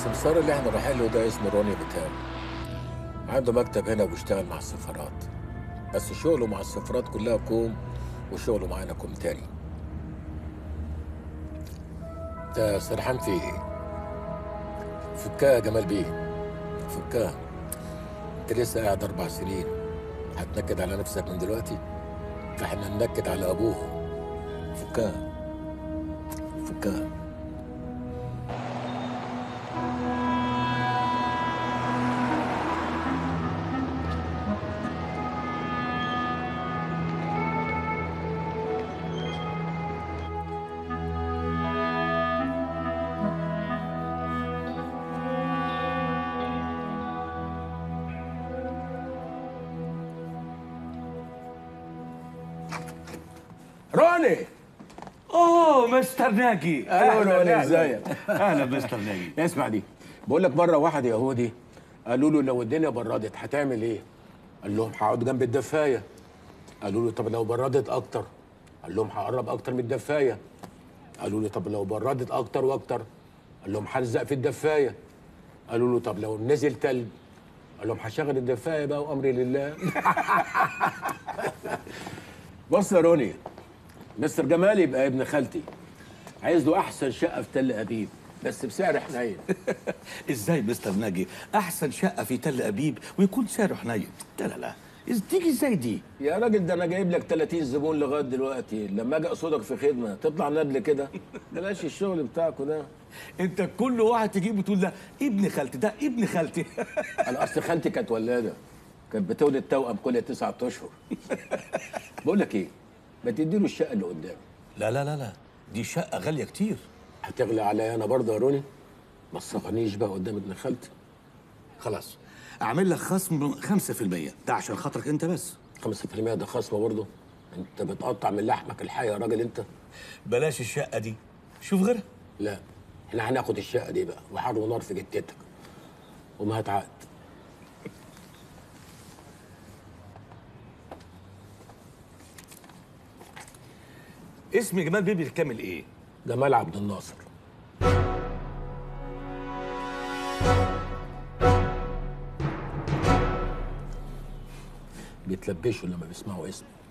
السمسار اللي احنا رايحين له ده اسمه روني بتاو عنده مكتب هنا وبيشتغل مع السفارات بس شغله مع السفارات كلها كوم وشغله معانا كوم تاني انت سرحان في ايه؟ فكها يا جمال بيه فكها انت لسه قاعد اربع سنين هتنكد على نفسك من دلوقتي فاحنا ننكد على ابوهم فكها فكها روني اوه مستر ناجي أهلا روني، ازيك؟ اهلا مستر ناجي اسمع دي بقول لك مره واحد يهودي قالوا له لو الدنيا بردت هتعمل ايه؟ قال لهم هقعد جنب الدفايه قالوا له طب لو بردت اكتر قال لهم هقرب اكتر من الدفايه قالوا له طب لو بردت اكتر واكتر قال لهم هلزق في الدفايه قالوا له طب لو نزل تلج قال لهم هشغل الدفايه بقى وامري لله بص يا روني مستر جمال يبقى ابن خالتي عايز له احسن شقه في تل ابيب بس بسعر حنين ازاي مستر ناجي احسن شقه في تل ابيب ويكون سعره حنين لا لا لا إز- تيجي ازاي دي يا راجل ده انا جايب لك 30 زبون لغايه دلوقتي لما اجي اقصدك في خدمه تطلع ندل كده بلاش الشغل بتاعكوا ده انت كل واحد تجيبه تقول ده ابن خالتي ده ابن خالتي انا اصل خالتي كانت ولاده كانت بتولد توأم كل تسعة اشهر بقول لك ايه ما تديله الشقه اللي قدامه لا لا لا لا دي شقه غاليه كتير هتغلى عليا انا برضه يا روني ما تصغرنيش بقى قدام ابن خالتي خلاص اعمل لك خصم 5% ده عشان خاطرك انت بس 5% ده خصم برضه انت بتقطع من لحمك الحي يا راجل انت بلاش الشقه دي شوف غيرها لا احنا هناخد الشقه دي بقى وحر ونار في جتتك وما هتعقد اسم جمال بيبي الكامل ايه جمال عبد الناصر بيتلبشوا لما بيسمعوا اسمي